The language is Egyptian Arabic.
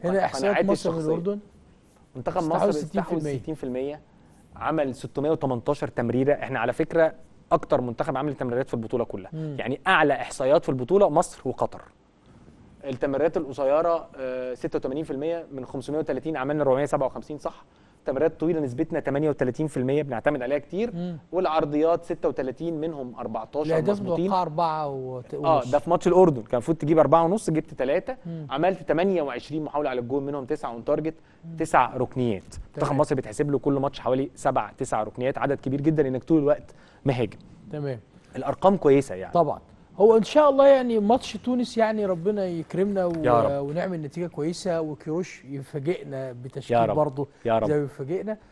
هنا احصائيات قناعاتي مصر الشخصية. والاردن منتخب استحوذ مصر استحوذ 60%. 60% عمل 618 تمريره احنا على فكره اكتر منتخب عمل تمريرات في البطوله كلها مم. يعني اعلى احصائيات في البطوله مصر وقطر التمريرات القصيره آه، 86% من 530 عملنا 457 صح التمريرات الطويله نسبتنا 38% بنعتمد عليها كتير مم. والعرضيات 36 منهم 14 الاهداف مظبوطين متوقعه اربعه وت- اه ونص ده في ماتش الاردن كان المفروض تجيب أربعة ونص جبت ثلاثة مم. عملت 28 محاوله على الجول منهم تسعه اون تارجت تسع ركنيات منتخب تمام. مصر بيتحسب له كل ماتش حوالي سبع تسع ركنيات عدد كبير جدا انك طول الوقت مهاجم تمام الارقام كويسه يعني طبعا هو ان شاء الله يعني ماتش تونس يعني ربنا يكرمنا و... يا رب. ونعمل نتيجه كويسه وكيروش يفاجئنا بتشكيل يا رب. برضه يا رب. زي ما يفاجئنا